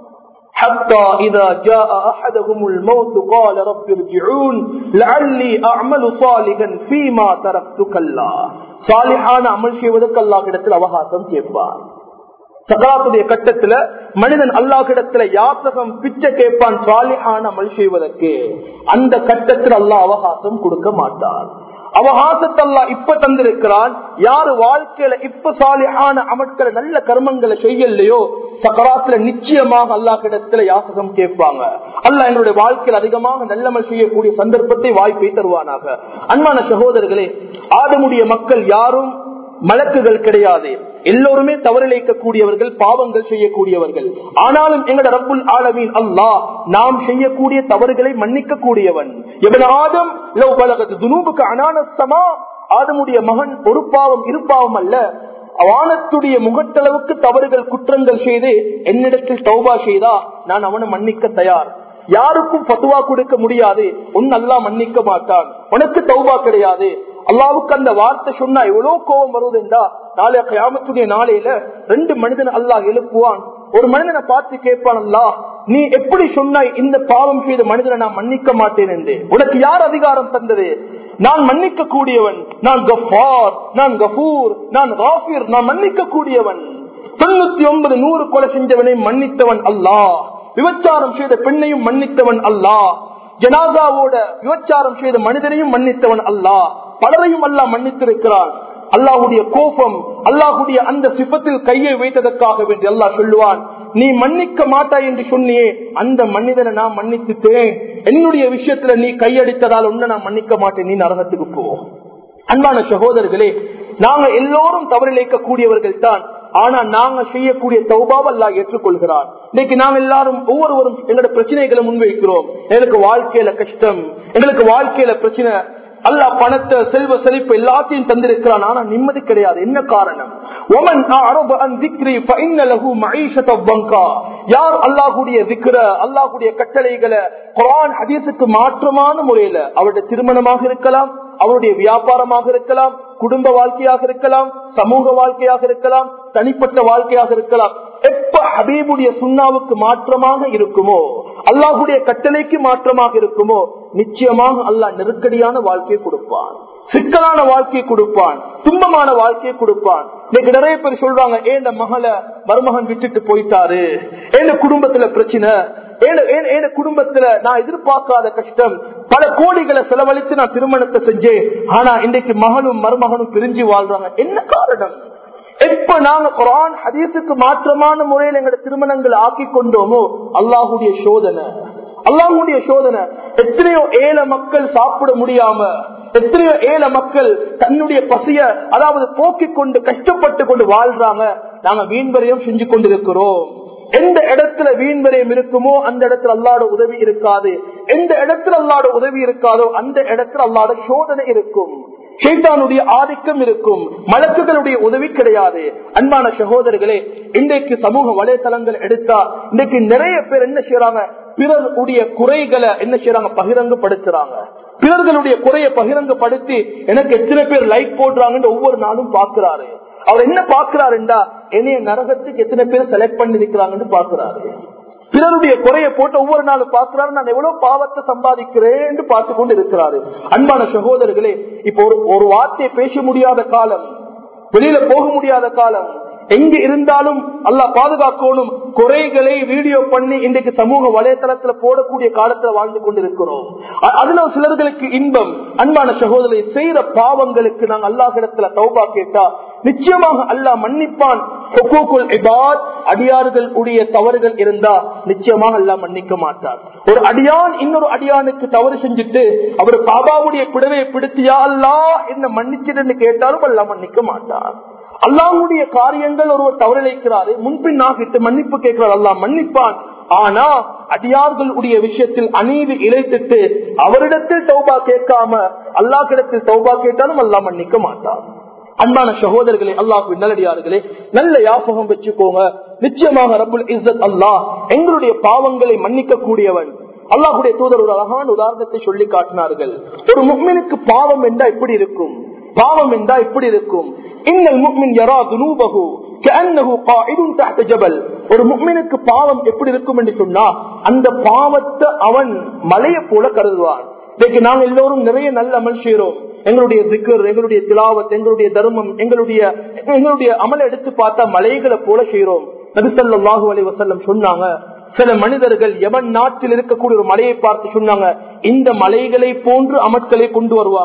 حتى إذا جاء أحدهم الموت قال رب ارجعون لعلي أعمل صالحا فيما تركت كلا صالحான அமல் செய்வதற்கு அல்லாஹ்விடத்தில் அவகாசம் கேட்பார் சகராத்துடைய கட்டத்துல மனிதன் அல்லாஹிடத்துல யாசகம் பிச்சை கேட்பான் சாலிஹான அமல் செய்வதற்கு அந்த கட்டத்தில் அல்லாஹ் அவகாசம் கொடுக்க மாட்டார் அவகாசத்தல்லா இப்ப தந்திருக்கிறான் யாரு வாழ்க்கையில இப்ப சாலியான அமட்களை நல்ல கர்மங்களை செய்யலையோ சக்கராத்துல நிச்சயமாக அல்லா கிடத்துல யாசகம் கேட்பாங்க அல்ல என்னுடைய வாழ்க்கையில் அதிகமாக நல்லமல் செய்யக்கூடிய சந்தர்ப்பத்தை வாய்ப்பை தருவானாக அன்பான சகோதரர்களே ஆதமுடைய மக்கள் யாரும் மலக்குகள் கிடையாது எல்லோருமே தவறிழைக்கக்கூடியவர்கள் பாவங்கள் செய்யக்கூடியவர்கள் ஆனாலும் எங்கட ரப்புல் ஆலமீன் அல்லாஹ் நாம் செய்யக்கூடிய தவறுகளை மன்னிக்க கூடியவன் எவன் ஆதம் லவ் பலகது துனூபுக்கு அனான சமா ஆதமுடைய மகன் ஒரு பாவம் இரு பாவம் அல்ல வானத்துடைய முகட்டளவுக்கு தவறுகள் குற்றங்கள் செய்து என்னிடத்தில் தௌபா செய்தா நான் அவனை மன்னிக்க தயார் யாருக்கும் பத்துவா கொடுக்க முடியாது உன் அல்லா மன்னிக்க மாட்டான் உனக்கு தௌபா கிடையாது அல்லாவுக்கு அந்த வார்த்தை சொன்னா எவ்வளவு கோபம் வருவதுண்டா நாளைய கயாமத்துடைய நாளையில ரெண்டு மனிதன் அல்லாஹ் எழுப்புவான் ஒரு மனிதனை பார்த்து கேட்பான் அல்லா நீ எப்படி சொன்னாய் இந்த பாவம் செய்த மனிதனை நான் மன்னிக்க மாட்டேன் என்று உனக்கு யார் அதிகாரம் தந்தது நான் மன்னிக்க கூடியவன் நான் கஃபார் நான் கபூர் நான் ராஃபிர் நான் மன்னிக்க கூடியவன் தொண்ணூத்தி ஒன்பது நூறு கொலை செஞ்சவனை மன்னித்தவன் அல்லாஹ் விபச்சாரம் செய்த பெண்ணையும் மன்னித்தவன் அல்லாஹ் ஜனாதாவோட விபச்சாரம் செய்த மனிதனையும் மன்னித்தவன் அல்லாஹ் பலரையும் அல்லாஹ் மன்னித்திருக்கிறான் அல்லாஹுடைய கோபம் அல்லாஹுடைய அந்த சிப்பத்தில் கையை வைத்ததற்காக வேண்டி அல்லாஹ் சொல்லுவான் நீ மன்னிக்க மாட்டாய் என்று சொன்னியே அந்த மனிதனை நான் மன்னித்துட்டேன் என்னுடைய விஷயத்துல நீ கையடித்ததால் உன்னை நான் மன்னிக்க மாட்டேன் நீ நரகத்துக்கு போ அன்பான சகோதரர்களே நாங்க எல்லோரும் தவறிழைக்க கூடியவர்கள் தான் ஆனா நாங்க செய்யக்கூடிய தௌபாவை எல்லாம் ஏற்றுக்கொள்கிறான் இன்னைக்கு நாம் எல்லாரும் ஒவ்வொருவரும் எங்களோட பிரச்சனைகளை முன்வைக்கிறோம் எங்களுக்கு வாழ்க்கையில கஷ்டம் எங்களுக்கு வாழ்க்கையில பிரச்சனை அல்லா பணத்தை செல்வ செழிப்பு எல்லாத்தையும் தந்திருக்கிறான் ஆனா நிம்மதி கிடையாது என்ன காரணம் யார் அல்லாஹுடைய திக்ர அல்லாஹுடைய கட்டளைகளை குரான் ஹதீஸுக்கு மாற்றமான முறையில அவருடைய திருமணமாக இருக்கலாம் அவருடைய வியாபாரமாக இருக்கலாம் குடும்ப வாழ்க்கையாக இருக்கலாம் சமூக வாழ்க்கையாக இருக்கலாம் தனிப்பட்ட வாழ்க்கையாக இருக்கலாம் எப்ப ஹபீபுடைய சுண்ணாவுக்கு மாற்றமாக இருக்குமோ அல்லாஹுடைய கட்டளைக்கு மாற்றமாக இருக்குமோ நிச்சயமாக அல்லாஹ் நெருக்கடியான வாழ்க்கையை கொடுப்பான் சிக்கலான வாழ்க்கையை கொடுப்பான் துன்பமான வாழ்க்கையை கொடுப்பான் இன்னைக்கு நிறைய பேர் சொல்றாங்க ஏன் மகளை மருமகன் விட்டுட்டு போயிட்டாரு ஏன் குடும்பத்துல பிரச்சனை ஏன குடும்பத்துல நான் எதிர்பார்க்காத கஷ்டம் பல கோடிகளை செலவழித்து நான் திருமணத்தை செஞ்சேன் ஆனா இன்றைக்கு மகனும் மருமகனும் பிரிஞ்சு வாழ்றாங்க என்ன காரணம் எப்ப நாங்க குரான் ஹதீஸுக்கு மாற்றமான முறையில் எங்களோட திருமணங்களை ஆக்கி கொண்டோமோ அல்லாஹுடைய சோதனை அல்லாஹுடைய சோதனை எத்தனையோ ஏழை மக்கள் சாப்பிட முடியாம எத்தனையோ ஏழை மக்கள் தன்னுடைய பசிய அதாவது போக்கிக் கொண்டு கஷ்டப்பட்டு கொண்டு வாழ்றாங்க நாங்க வீண்வரையும் செஞ்சு கொண்டிருக்கிறோம் எந்த இடத்துல வீண்வரையும் இருக்குமோ அந்த இடத்துல அல்லாட உதவி இருக்காது எந்த இடத்துல அல்லாட உதவி இருக்காதோ அந்த இடத்துல அல்லாட சோதனை இருக்கும் ஷேத்தானுடைய ஆதிக்கம் இருக்கும் மலக்குகளுடைய உதவி கிடையாது அன்பான சகோதரர்களே இன்றைக்கு சமூக வலைதளங்கள் எடுத்தா இன்றைக்கு நிறைய பேர் என்ன செய்யறாங்க பிறருடைய குறைகளை என்ன செய்யறாங்க பகிரங்கப்படுத்துறாங்க பிறர்களுடைய குறையை பகிரங்கப்படுத்தி எனக்கு எத்தனை பேர் லைக் போடுறாங்கன்னு ஒவ்வொரு நாளும் பாக்குறாரு அவர் என்ன பாக்குறாருண்டா என்னைய நரகத்துக்கு எத்தனை பேர் செலக்ட் பண்ணி இருக்கிறாங்கன்னு பாக்குறாரு பிறருடைய குறைய போட்டு ஒவ்வொரு நாளும் பார்க்கிறாரு நான் எவ்வளவு பாவத்தை சம்பாதிக்கிறேன் பார்த்து கொண்டு இருக்கிறாரு அன்பான சகோதரர்களே இப்போ ஒரு ஒரு வார்த்தையை பேச முடியாத காலம் வெளியில போக முடியாத காலம் எங்க இருந்தாலும் அல்லா பாதுகாக்கணும் குறைகளை வீடியோ பண்ணி இன்றைக்கு சமூக வலைதளத்துல போடக்கூடிய காலத்துல வாழ்ந்து கொண்டிருக்கிறோம் அதுல சிலர்களுக்கு இன்பம் அன்பான சகோதரி செய்யற பாவங்களுக்கு நாங்க அல்லாஹிடத்துல தௌபா கேட்டா நிச்சயமாக அல்லாஹ் மன்னிப்பான் அடியார்கள் உடைய தவறுகள் இருந்தா நிச்சயமாக அல்லாஹ் மன்னிக்க மாட்டார் ஒரு அடியான் இன்னொரு அடியானுக்கு தவறு செஞ்சுட்டு அவர் பாபாவுடைய பிடவை பிடித்தியா அல்லா என்ன மன்னிச்சிட்டு கேட்டாலும் அல்லாஹ் மன்னிக்க மாட்டார் அல்லாவுடைய காரியங்கள் ஒருவர் தவறிழைக்கிறாரு முன்பின்னாகிட்டு மன்னிப்பு கேட்கிறார் அல்லா மன்னிப்பான் ஆனா அடியார்களுடைய விஷயத்தில் அநீதி இழைத்துட்டு அவரிடத்தில் தௌபா கேட்காம அல்லாஹிடத்தில் தௌபா கேட்டாலும் அல்லா மன்னிக்க மாட்டார் அன்பான சகோதரர்களே அல்லாஹு நல்லடியார்களே நல்ல யாபகம் வச்சுக்கோங்க நிச்சயமாக ரபுல் இஸ்ஸத் அல்லாஹ் எங்களுடைய பாவங்களை மன்னிக்க கூடியவன் அல்லாஹுடைய தூதர் ஒரு அழகான உதாரணத்தை சொல்லி காட்டினார்கள் ஒரு முக்மினுக்கு பாவம் என்றா எப்படி இருக்கும் பாவம் என்றா எப்படி இருக்கும் இன்னல் முக்மின் யரா துனூபகு கஅன்னஹு காயிதுன் தஹ்த ஜபல் ஒரு முக்மினுக்கு பாவம் எப்படி இருக்கும் என்று சொன்னா அந்த பாவத்தை அவன் மலையை போல கருதுவான் இன்னைக்கு நாங்க எல்லோரும் நிறைய நல்ல அமல் செய்யறோம் எங்களுடைய சிக்கர் எங்களுடைய திலாவத் எங்களுடைய தர்மம் எங்களுடைய எங்களுடைய அமலை எடுத்து பார்த்தா மலைகளை போல செய்யறோம் நபிசல்லாஹு அலி வசல்லம் சொன்னாங்க சில மனிதர்கள் எவன் நாட்டில் இருக்கக்கூடிய ஒரு மலையை பார்த்து சொன்னாங்க இந்த மலைகளை போன்று அமட்களை கொண்டு வருவாங்க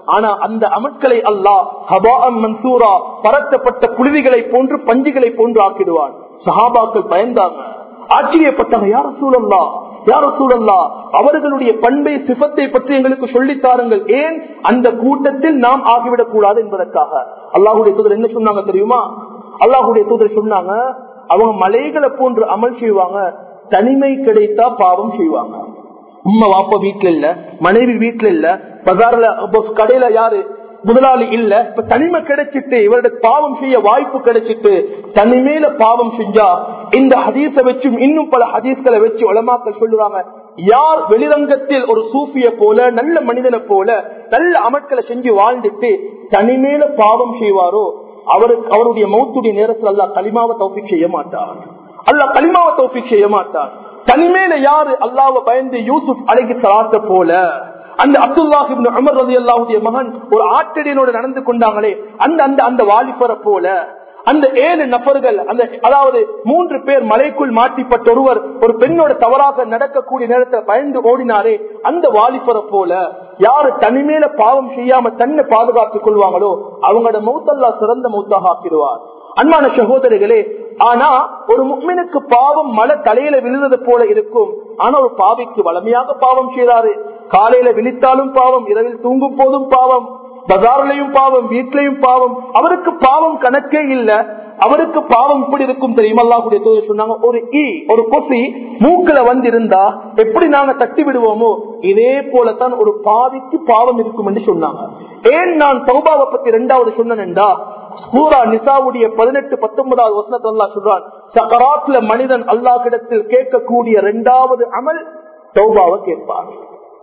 ஆனா அந்த அமட்களை அல்லாஹ் ஹபா மன்சூரா பரத்தப்பட்ட புழுதிகளை போன்று பஞ்சுகளை போன்று ஆக்கிடுவான் சஹாபாக்கள் பயந்தாங்க ஆச்சரியப்பட்டாங்க யார சூழல்லா யார சூழல்லா அவர்களுடைய பண்பை சிபத்தை பற்றி எங்களுக்கு சொல்லித் தாருங்கள் ஏன் அந்த கூட்டத்தில் நாம் ஆகிவிடக் கூடாது என்பதற்காக அல்லாஹுடைய தூதர் என்ன சொன்னாங்க தெரியுமா அல்லாஹுடைய தூதர் சொன்னாங்க அவங்க மலைகளை போன்று அமல் செய்வாங்க தனிமை கிடைத்தா பாவம் செய்வாங்க உம்மா வாப்பா வீட்டுல இல்ல மனைவி வீட்டுல இல்ல பஜார்ல கடையில யாரு முதலாளி இல்ல இப்ப தனிமை கிடைச்சிட்டு இவருடைய பாவம் செய்ய வாய்ப்பு கிடைச்சிட்டு தனிமையில பாவம் செஞ்சா இந்த ஹதீஸ வச்சும் இன்னும் பல ஹதீஸ்களை வச்சு உலமாக்கள் சொல்லுவாங்க யார் வெளிரங்கத்தில் ஒரு சூஃபிய போல நல்ல மனிதனை போல நல்ல அமட்களை செஞ்சு வாழ்ந்துட்டு தனிமையில பாவம் செய்வாரோ அவருக்கு அவருடைய மௌத்துடைய நேரத்தில் அல்லா களிமாவை தௌஃபிக் செய்ய மாட்டார் அல்லா களிமாவை தௌஃபிக் செய்ய மாட்டார் தனிமையில யாரு அல்லாவை பயந்து யூசுப் அழகி சலாத்த போல அந்த அப்துல்லாஹிபின் அமர் ரதி அல்லாவுடைய மகன் ஒரு ஆட்டடியனோடு நடந்து கொண்டாங்களே அந்த அந்த அந்த வாலிபரை போல அந்த ஏழு நபர்கள் அந்த அதாவது மூன்று பேர் மலைக்குள் மாட்டிப்பட்ட ஒருவர் ஒரு பெண்ணோட தவறாக நடக்கக்கூடிய நேரத்தில் பயந்து ஓடினாரே அந்த வாலிபரை போல யாரு தனிமையில பாவம் செய்யாம தன்னை பாதுகாத்துக் கொள்வாங்களோ அவங்களோட மௌத்தல்லா சிறந்த மௌத்தாக ஆக்கிடுவார் அன்பான சகோதரிகளே ஆனா ஒரு முக்மினுக்கு பாவம் மழை தலையில விழுறது போல இருக்கும் ஆனா ஒரு பாவிக்கு வளமையாக பாவம் செய்யறாரு காலையில விழித்தாலும் பாவம் இரவில் தூங்கும் போதும் பாவம் பஜார்லயும் பாவம் வீட்லயும் பாவம் அவருக்கு பாவம் கணக்கே இல்ல அவருக்கு பாவம் இப்படி இருக்கும் தெரியுமா அல்லாஹுடைய தூதர் சொன்னாங்க ஒரு ஈ ஒரு கொசி மூக்குல வந்திருந்தா எப்படி நாங்க தட்டி விடுவோமோ இதே போலத்தான் ஒரு பாவிக்கு பாவம் இருக்கும் என்று சொன்னாங்க ஏன் நான் சௌபாவை பத்தி ரெண்டாவது சொன்னேன்டா சூரா நிசாவுடைய பதினெட்டு பத்தொன்பதாவது வசனத்தை அல்லா சொல்றான் சக்கராத்துல மனிதன் அல்லாஹிடத்தில் கேட்கக்கூடிய இரண்டாவது அமல் சௌபாவை கேட்பார்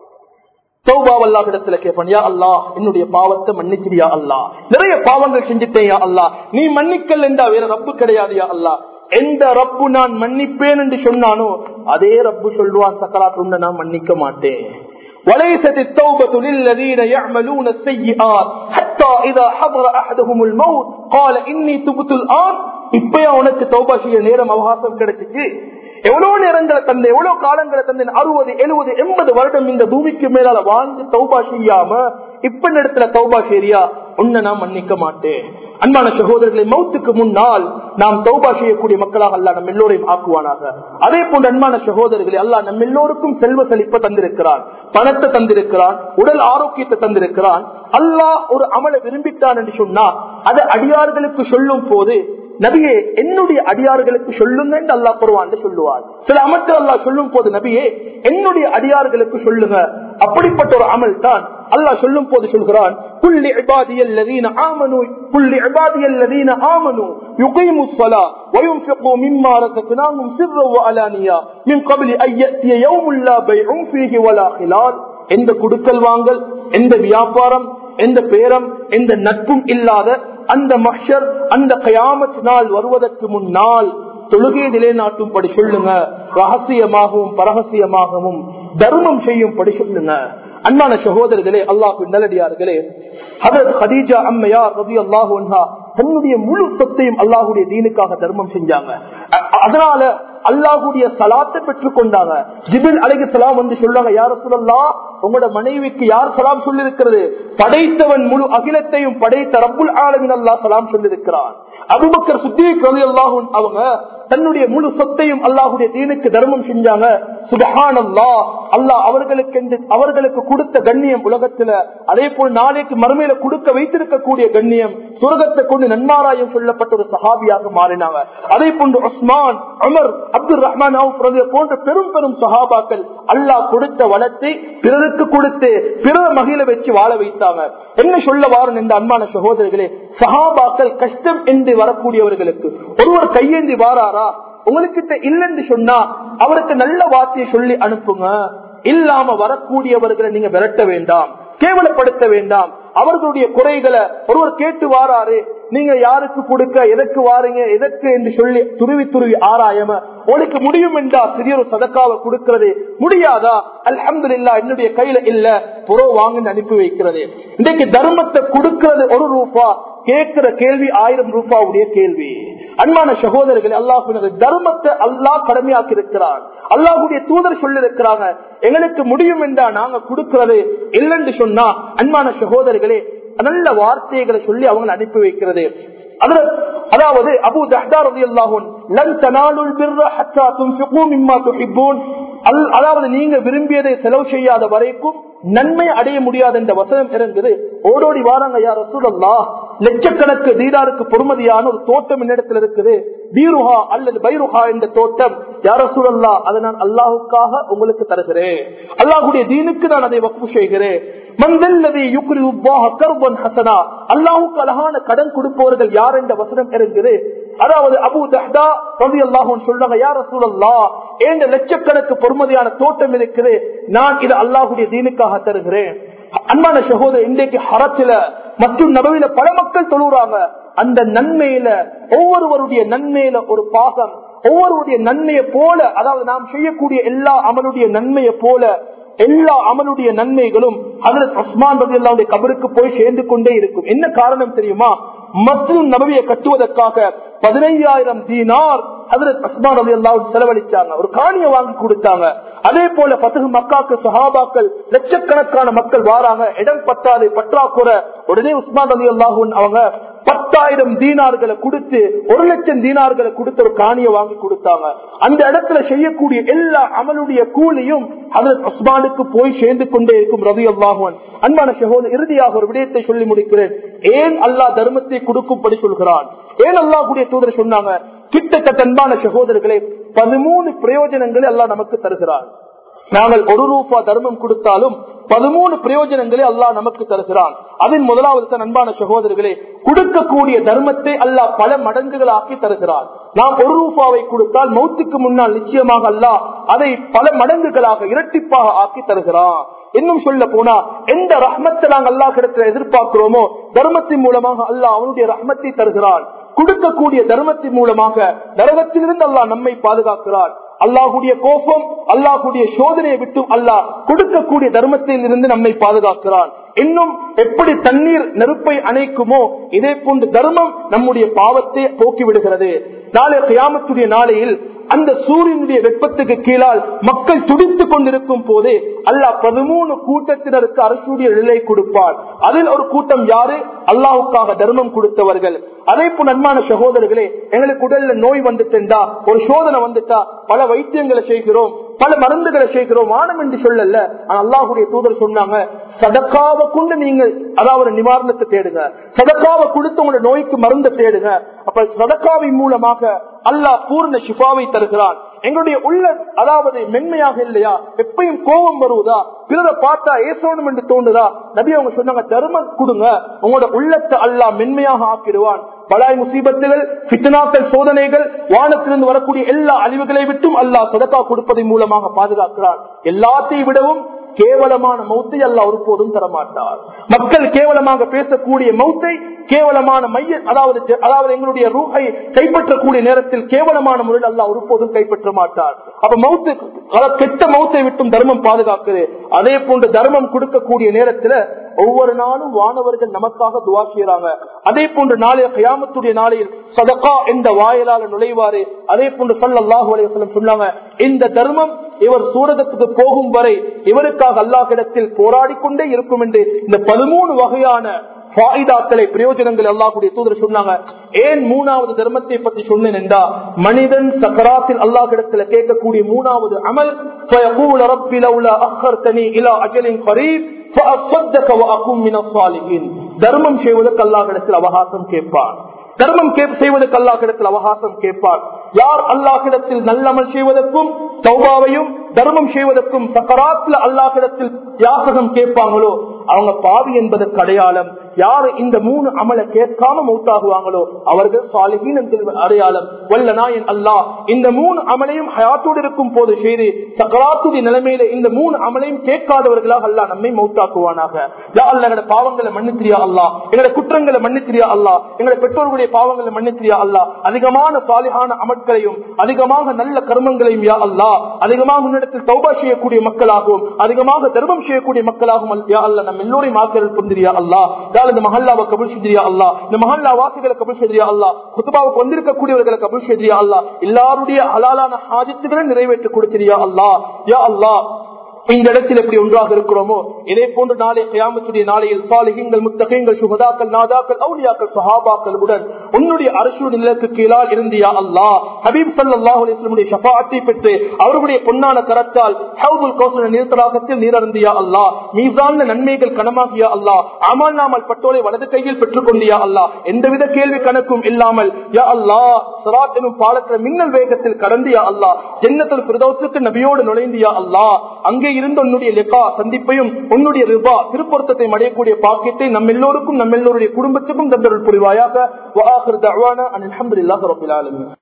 சௌபாவல்லாஹிடத்துல கேட்பான் யா அல்லா என்னுடைய பாவத்தை மன்னிச்சிரியா அல்லா நிறைய பாவங்கள் செஞ்சுட்டேன் யா அல்லா நீ மன்னிக்கல் என்றா வேற ரப்பு கிடையாது யா அல்லா எந்த ரப்பு நான் மன்னிப்பேன் என்று சொன்னானோ அதே ரப்பு சொல்லுவான் சக்கராத் உன்னை நான் மன்னிக்க மாட்டேன் وليست التوبة للذين يعملون السيئات حتى إذا حضر أحدهم الموت قال إني تبت الآن இப்பயா உனக்கு தௌபா செய்ய நேரம் அவகாசம் கிடைச்சிச்சு எவ்வளவு நேரங்களை தந்த எவ்வளவு காலங்களை தந்த அறுபது எழுபது எண்பது வருடம் இந்த பூமிக்கு மேலால வாழ்ந்து தௌபா செய்யாம இப்ப இடத்துல தௌபா செய்யா உன்னை நான் மன்னிக்க மாட்டேன் அன்பான சகோதரர்களை மௌத்துக்கு முன்னால் நாம் தௌபா செய்யக்கூடிய மக்களாக அல்ல நம்ம எல்லோரையும் ஆக்குவானாக அதே போன்ற அன்பான சகோதரர்களை அல்ல நம்ம எல்லோருக்கும் செல்வ செழிப்பை தந்திருக்கிறான் பணத்தை தந்திருக்கிறான் உடல் ஆரோக்கியத்தை தந்திருக்கிறான் அல்லாஹ் ஒரு அமலை விரும்பிட்டான் என்று சொன்னா அதை அடியார்களுக்கு சொல்லும் போது நபியே என்னுடைய அடியார்களுக்கு சொல்லுங்க என்று அல்லா குருவான் சொல்லுவார் சில அமல்கள் அல்லா சொல்லும் போது நபியே என்னுடைய அடியார்களுக்கு சொல்லுங்க அப்படிப்பட்ட ஒரு அமல் தான் அல்லாஹ் சொல்லும் போது சொல்கிறான் புள்ளி இபாதியல்லதீன ஆமனு புள்ளி இபாதியல்லதீன ஆமனு யுகைமு ஸலா وينفقوا مما رزقناهم سرا وعلانيا من قبل ان ياتي يوم لا بيع فيه ولا خلال எந்த குடுக்கல் வாங்கல் எந்த வியாபாரம் எந்த பேரம் எந்த நட்பும் இல்லாத அந்த மஷர் அந்த கயாமத் நாள் வருவதற்கு முன்னால் தொழுகை நிலைநாட்டும்படி சொல்லுங்க ரகசியமாகவும் பரகசியமாகவும் தர்மம் செய்யும்படி சொல்லுங்க அன்பான சகோதரர்களே அல்லாஹு நல்லடியார்களே ஹதரத் ஹதீஜா அம்மையார் ரவி அல்லாஹு தன்னுடைய முழு சொத்தையும் அல்லாஹுடைய தீனுக்காக தர்மம் செஞ்சாங்க அதனால அல்லாஹுடைய சலாத்தை பெற்றுக் கொண்டாங்க ஜிபில் அலைகு சலாம் வந்து சொல்றாங்க யார சொல்லலாம் உங்களோட மனைவிக்கு யார் சலாம் சொல்லிருக்கிறது படைத்தவன் முழு அகிலத்தையும் படைத்த ரப்புல் ஆலமின் அல்லா சலாம் சொல்லிருக்கிறான் அபுபக்கர் சுத்தீக் ரவி அல்லாஹூன் அவங்க தன்னுடைய முழு சொத்தையும் அல்லாஹுடைய தீனுக்கு தர்மம் செஞ்சாங்க சுபஹான் அல்லா அல்லாஹ் அவர்களுக்கு அவர்களுக்கு கொடுத்த கண்ணியம் உலகத்துல அதே போல் நாளைக்கு மறுமையில கொடுக்க வைத்திருக்கக்கூடிய கண்ணியம் சுரகத்தை கொண்டு நன்மாராயம் சொல்லப்பட்ட ஒரு சஹாபியாக மாறினாங்க அதே போன்று உஸ்மான் அமர் அப்துல் ரஹ்மான் போன்ற பெரும் பெரும் சஹாபாக்கள் அல்லாஹ் கொடுத்த வளத்தை பிறருக்கு கொடுத்து பிறர மகிழ வச்சு வாழ வைத்தாங்க என்ன சொல்ல வாரன் இந்த அன்பான சகோதரர்களே சஹாபாக்கள் கஷ்டம் என்று வரக்கூடியவர்களுக்கு ஒருவர் கையேந்தி வாராரா உங்களுக்கிட்ட இல்லைன்னு சொன்னா அவருக்கு நல்ல வார்த்தையை சொல்லி அனுப்புங்க இல்லாம வரக்கூடியவர்களை நீங்க விரட்ட வேண்டாம் கேவலப்படுத்த வேண்டாம் அவர்களுடைய குறைகளை ஒருவர் கேட்டு வாராரு நீங்க யாருக்கு கொடுக்க எதற்கு வாரீங்க எதற்கு என்று சொல்லி துருவி துருவி ஆராயம உனக்கு முடியும் என்றா சிறிய ஒரு சதக்காவை கொடுக்கிறது முடியாதா அல்ஹமது இல்லா என்னுடைய கையில இல்ல புறோ வாங்கன்னு அனுப்பி வைக்கிறது இன்றைக்கு தர்மத்தை கொடுக்கிறது ஒரு ரூபா கேட்கிற கேள்வி ஆயிரம் ரூபாவுடைய கேள்வி அன்பான சகோதரர்கள் அல்லாஹுடைய தர்மத்தை அல்லாஹ் கடமையாக்கி இருக்கிறார் அல்லாஹுடைய தூதர் சொல்லிருக்கிறாங்க எங்களுக்கு முடியும் என்றா நாங்க கொடுக்கிறது இல்லைன்னு சொன்னா அன்பான சகோதரர்களே நல்ல வார்த்தைகளை சொல்லி அவங்க அனுப்பி வைக்கிறது அதுல அதாவது அபு தஹ்தா ரலியல்லாஹு லன் தனாலுல் பிர்ர ஹத்தா துன்ஃபிகு மிம்மா துஹிப்பூன் அல்- அதாவது நீங்க விரும்பியதை செலவு செய்யாத வரைக்கும் நன்மை அடைய முடியாது என்ற வசனம் இறங்குது ஓடோடி வாராங்க யார் ரசூலல்லா லட்சக்கணக்கு தீனாருக்கு பொறுமதியான ஒரு தோட்டம் என்னிடத்தில் இருக்குது பீருஹா அல்லது பைருஹா என்ற தோட்டம் யார் ரசூலல்லா அதை நான் அல்லாஹுக்காக உங்களுக்கு தருகிறேன் அல்லாஹுடைய தீனுக்கு நான் அதை வக்ஃபு செய்கிறேன் மந்தல்லதி யுக்ரி உப்பாஹ கர்பன் ஹசனா அல்லாஹுக்கு அழகான கடன் கொடுப்பவர்கள் யார் என்ற வசனம் இருக்குது அதாவது அபு தஹ்தா ரவி அல்லாஹூன் சொல்றாங்க யார் ரசூலல்லா ஏண்ட லட்சக்கணக்கு பொறுமதியான தோட்டம் இருக்குது நான் இது அல்லாஹுடைய தீனுக்காக தருகிறேன் அன்பான சகோதரர் இன்றைக்கு ஹரச்சில மற்றும் நடுவில பல மக்கள் தொழுறாங்க அந்த நன்மையில ஒவ்வொருவருடைய நன்மையில ஒரு பாகம் ஒவ்வொருவருடைய நன்மையை போல அதாவது நாம் செய்யக்கூடிய எல்லா அமலுடைய நன்மையை போல எல்லா அமலுடைய நன்மைகளும் ஹதரத் உஸ்மான் ரதி அல்லாவுடைய கபருக்கு போய் சேர்ந்து கொண்டே இருக்கும் என்ன காரணம் தெரியுமா மஸ்லிம் நபவியை கட்டுவதற்காக பதினைஞ்சாயிரம் தீனார் ஹதரத் உஸ்மான் ரதி அல்லாவுக்கு செலவழிச்சாங்க ஒரு காணியை வாங்கி கொடுத்தாங்க அதே போல பத்து மக்காக்கு சஹாபாக்கள் லட்சக்கணக்கான மக்கள் வாராங்க இடம் பத்தாது பற்றாக்குறை உடனே உஸ்மான் ரதி அல்லாஹூன் அவங்க பத்தாயிரம் தீனார்களை கொடுத்து ஒரு லட்சம் தீனார்களை கொடுத்து ஒரு காணியை வாங்கி கொடுத்தாங்க அந்த இடத்துல செய்யக்கூடிய எல்லா அமலுடைய கூலியும் ஹதரத் உஸ்மானுக்கு போய் சேர்ந்து கொண்டே இருக்கும் ரவி அல்லாஹுவன் அன்பான சகோதரர் இறுதியாக ஒரு விடயத்தை சொல்லி முடிக்கிறேன் ஏன் அல்லாஹ் தர்மத்தை கொடுக்கும்படி சொல்கிறான் ஏன் அல்லாஹுடைய தூதர் சொன்னாங்க கிட்டத்தட்ட அன்பான சகோதரர்களே பதிமூணு பிரயோஜனங்களை அல்லாஹ் நமக்கு தருகிறான் நாங்கள் ஒரு ரூபா தர்மம் கொடுத்தாலும் பதிமூணு பிரயோஜனங்களை அல்லாஹ் நமக்கு தருகிறான் அதன் முதலாவது தான் அன்பான சகோதரர்களே கொடுக்கக்கூடிய தர்மத்தை அல்லாஹ் பல மடங்குகளாக்கி தருகிறான் நாம் ஒரு ரூபாவை கொடுத்தால் மௌத்துக்கு முன்னால் நிச்சயமாக அல்லாஹ் அதை பல மடங்குகளாக இரட்டிப்பாக ஆக்கி தருகிறான் இன்னும் சொல்ல போனா எந்த ரஹ்மத்தை நாங்கள் அல்லாஹ் கிடத்துல எதிர்பார்க்கிறோமோ தர்மத்தின் மூலமாக அல்லாஹ் அவனுடைய ரஹ்மத்தை தருகிறான் கொடுக்கக்கூடிய தர்மத்தின் மூலமாக நரகத்திலிருந்து அல்லாஹ் நம்மை பாதுகாக்கிறான் அல்லாஹுடைய கோபம் அல்லாஹுடைய சோதனையை விட்டு அல்லாஹ் கொடுக்கக்கூடிய தர்மத்தில் இருந்து நம்மை பாதுகாக்கிறான் இன்னும் எப்படி தண்ணீர் நெருப்பை அணைக்குமோ இதே போன்று தர்மம் நம்முடைய பாவத்தை போக்கி விடுகிறது நாளை கியாமத்துடைய நாளையில் அந்த சூரியனுடைய வெப்பத்துக்கு கீழால் மக்கள் துடித்துக் கொண்டிருக்கும் போதே அல்லாஹ் பதிமூணு கூட்டத்தினருக்கு அரசுடைய நிலை கொடுப்பார் அதில் ஒரு கூட்டம் யாரு அல்லாஹுக்காக தர்மம் கொடுத்தவர்கள் அதே போல் நன்மான சகோதரர்களே எங்களுக்கு உடல்ல நோய் வந்துட்டா ஒரு சோதனை வந்துட்டா பல வைத்தியங்களை செய்கிறோம் பல மருந்துகளை செய்கிறோம் வானம் என்று சொல்லல ஆனா அல்லாஹுடைய தூதர் சொன்னாங்க சதக்காவை கொண்டு நீங்கள் அதாவது நிவாரணத்தை தேடுங்க சதக்காவை கொடுத்து உங்களோட நோய்க்கு மருந்து தேடுங்க அப்ப சதக்காவின் மூலமாக அல்லாஹ் பூர்ண ஷிஃபாவை தருகிறான் எங்களுடைய உள்ள அதாவது மென்மையாக இல்லையா எப்பயும் கோபம் வருவதா பிறரை பார்த்தா ஏசோணும் என்று தோணுதா நபி அவங்க சொன்னாங்க தர்மம் கொடுங்க உங்களோட உள்ளத்தை அல்லாஹ் மென்மையாக ஆக்கிடுவான் பலாய் முசீபத்துகள் பித்தனாக்கள் சோதனைகள் வானத்திலிருந்து வரக்கூடிய எல்லா அழிவுகளை விட்டும் அல்லாஹ் சதக்கா கொடுப்பதன் மூலமாக பாதுகாக்கிறான் எல்லாத்தையும் விடவும் கேவலமான மௌத்தை அல்ல ஒருபோதும் தரமாட்டார் மக்கள் கேவலமாக பேசக்கூடிய மௌத்தை கேவலமான மைய அதாவது அதாவது எங்களுடைய ரூஹை கைப்பற்றக்கூடிய நேரத்தில் கேவலமான முறையில் அல்ல ஒருபோதும் கைப்பற்ற மாட்டார் அப்ப மௌத்து அதாவது கெட்ட மௌத்தை விட்டும் தர்மம் பாதுகாக்குது அதே போன்று தர்மம் கொடுக்கக்கூடிய நேரத்துல ஒவ்வொரு நாளும் வானவர்கள் நமக்காக துவா செய்யறாங்க அதே போன்று நாளைய கயாமத்துடைய நாளையில் சதகா என்ற வாயிலால நுழைவாரு அதே போன்று சல்லாஹூ அலையம் சொன்னாங்க இந்த தர்மம் இவர் சூரகத்துக்கு போகும் வரை இவருக்காக அல்லாஹிடத்தில் போராடி கொண்டே இருக்கும் என்று இந்த பதிமூணு வகையான ஃபாயிதாக்களை பிரயோஜனங்கள் அல்லாஹுடைய தூதர் சொன்னாங்க ஏன் மூணாவது தர்மத்தை பற்றி சொன்னேன் என்றா மனிதன் சக்கராத்தில் அல்லாஹிடத்துல கேட்கக்கூடிய மூணாவது அமல் فيقول رب لولا أخرتني إلى أجل قريب فأصدق وأكون من الصالحين தர்மம் செய்வதற்கு அல்லாஹிடத்தில் அவகாசம் கேட்பான் தர்மம் செய்வதற்கு அல்லாஹிடத்தில் அவகாசம் கேட்பார் யார் அல்லாஹிடத்தில் நல்லமல் செய்வதற்கும் சௌபாவையும் தர்மம் செய்வதற்கும் சக்கராத்துல அல்லாஹிடத்தில் யாசகம் கேட்பாங்களோ அவங்க பாவி என்பதற்கு அடையாளம் யாரு இந்த மூணு அமலை கேட்காம மௌத்தாகுவாங்களோ அவர்கள் சாலிகின் என்கிற அடையாளம் வல்ல நாயன் அல்லாஹ் இந்த மூணு அமலையும் ஹயாத்தோடு இருக்கும் போது செய்து சகராத்துடைய நிலைமையில இந்த மூணு அமலையும் கேட்காதவர்களாக அல்லாஹ் நம்மை மௌத்தாக்குவானாக யா அல்லாஹ் எங்களோட பாவங்களை மன்னித்திரியா அல்லாஹ் எங்களோட குற்றங்களை மன்னித்திரியா அல்லாஹ் எங்களோட பெற்றோர்களுடைய பாவங்களை மன்னித்திரியா அல்லாஹ் அதிகமான சாலிகான அமட்களையும் அதிகமாக நல்ல கர்மங்களையும் யா அல்லாஹ் அதிகமாக உன்னிடத்தில் தௌபா செய்யக்கூடிய மக்களாகவும் அதிகமாக தர்மம் செய்யக்கூடிய மக்களாகவும் அல்- யா அல்லாஹ் நம்ம எல்லோரையும் ஆக்கள் புரிந்திரியா அல்லாஹ் யா அல்லாஹ் இந்த மஹல்லாவை கபுல் செஞ்சிரியா அல்லாஹ் இந்த மஹல்லா வாசிகளை கபுல் செஞ்சிரியா அல்லாஹ் குத்துபாவுக்கு வந்திருக்கக்கூடியவர்களை கபுல் செஞ்சிரியா அல்லாஹ் எல்லாருடைய ஹலாலான ஹாஜத்துகளை நிறைவேற்றி கொடுத்திரியா அல்லாஹ் யா அல்லாஹ் இந்த இடத்தில் எப்படி ஒன்றாக இருக்கிறோமோ இதே போன்று நாளை கியாமத்துடைய நாளையில் சாலிகங்கள் முத்தகைங்கள் சுகதாக்கள் நாதாக்கள் அவுலியாக்கள் சஹாபாக்கள் உடன் உன்னுடைய அரசுடைய நிலக்கு கீழால் இருந்தியா அல்லாஹ் ஹபீப் சல்லாஹ் அலிஸ்லமுடைய ஷபாத்தை பெற்று அவர்களுடைய பொன்னான கரத்தால் ஹவுதுல் கௌசல நீர்த்தலாகத்தில் நீரருந்தியா அல்லாஹ் மீசான நன்மைகள் கனமாகியா அல்லாஹ் அமல் நாமல் பட்டோலை வலது கையில் பெற்றுக் கொண்டியா அல்லாஹ் எந்தவித கேள்வி கணக்கும் இல்லாமல் யா அல்லாஹ் சிராத் எனும் பாலத்தில் மின்னல் வேகத்தில் கடந்தியா அல்லாஹ் ஜன்னத்தில் பிரதோசுக்கு நபியோடு நுழைந்தியா அல்லாஹ் அங்கே இருந்து உன்னுடைய லெக்கா சந்திப்பையும் உன்னுடைய ரிபா திருப்பொருத்தத்தை அடையக்கூடிய பாக்கியத்தை நம்ம எல்லோருக்கும் நம்ம எல்லோருடைய குடும்பத்துக்கும் தந்தருள் புரிவாயாக வாஹிர் தஅவானா அனில் ஹம்துலில்லாஹி ரப்பில் ஆலமீன்